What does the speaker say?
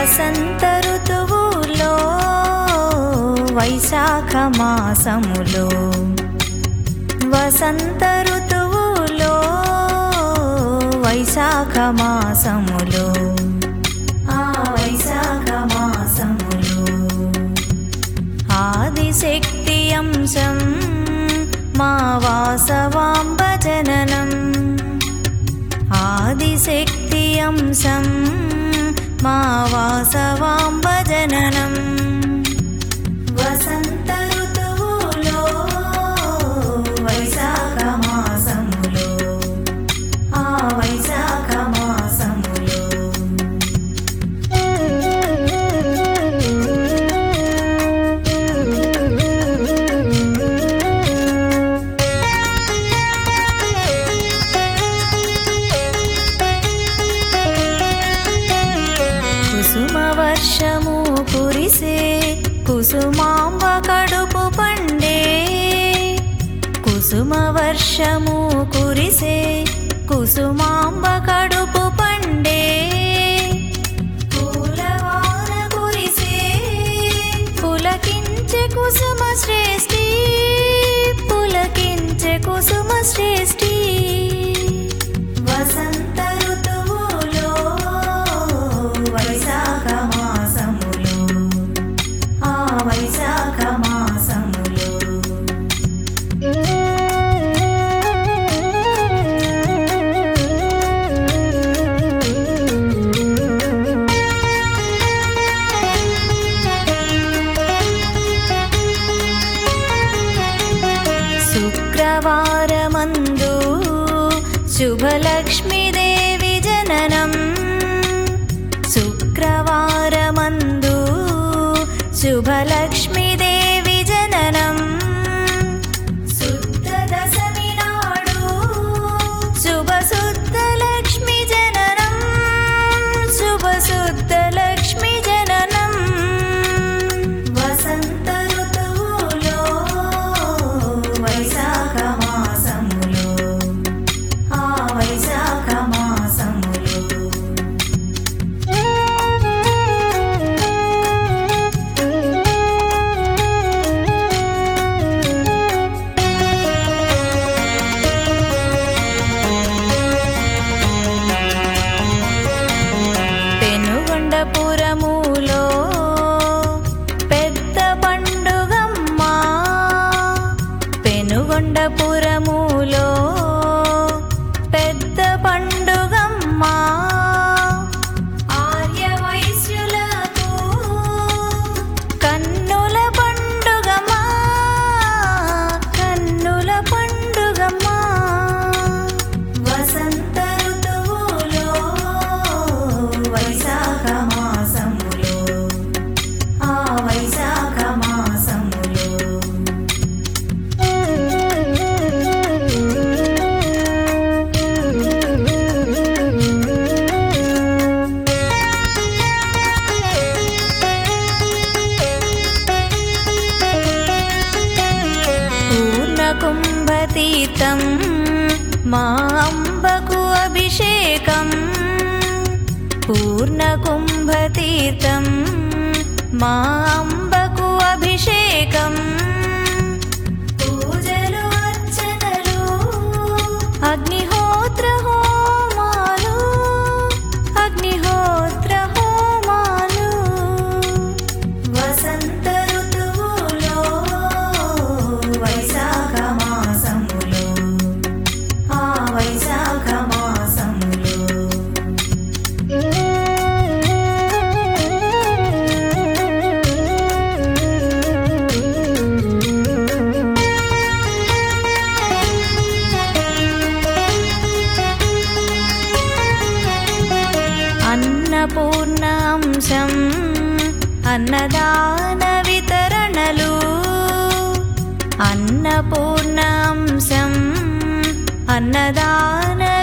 వసంత ఋతువులో వైశాఖ మాసములో వసంత ఋతువులో వైశాఖ మాసములో ఆ వైశాఖ మాసములో ఆదిశక్తి అంశం మా వాసవాంబ జననం ఆదిశక్తి అంశం మా వాసవాంబ జననం వసంత ఋతువులో వైశాఖ మాసములో ఆ వైశాఖ మాసములో కుసుమ వర్షము కురిసే కుసుమాంబ కడుపు పండే కుసుమ వర్షము కురిసే కుసుమాంబ కడుపు పండే పూలవాన కురిసే పులకించే కుసుమ శ్రేష్ఠి పులకించే కుసుమ శ్రేష్ఠి వసంత ఋతువులో వైశాఖ మాసములో ఆ వైశాఖ మాసములో శుక్రవారమందు శుభలక్ష్మీదేవి జననం శుక్రవారమందు శుభలక్ష్మీదేవి జననం శుద్ధ దశమి నాడు శుభ శుద్ధ లక్ష్మి జననం శుభ శుద్ధ లక్ష్మి జననం వసంత ఋతువులో వైశాఖ మాసములో ఆ వైశాఖ మాసములో పెనుగొండపురములో పెద్ద పండుగమ్మ పెనుగొండపురములో పెద్ద పండుగమ్మ ఆర్య వైశ్యులకు కన్నుల పండుగమా కన్నుల పండుగమా వసంత ఋతువులో వైశాఖ మాసములో ఆ వైశాఖ మాసములో పూర్ణకుంభతీర్థం మా అంబకు అభిషేకం పూర్ణకుంభతీర్థం మా అంబకు అభిషేకం పూజలు అర్చనలు అగ్నిహోత్ర హోమాలు అగ్నిహోత్ర హోమాలు వసంత ఋతువులో వైశాఖ మాసములో ఆ వైశాఖ మాసములో అన్నపూర్ణాంశం అన్నదాన వితరణలు అన్నపూర్ణాంశం అన్నదాన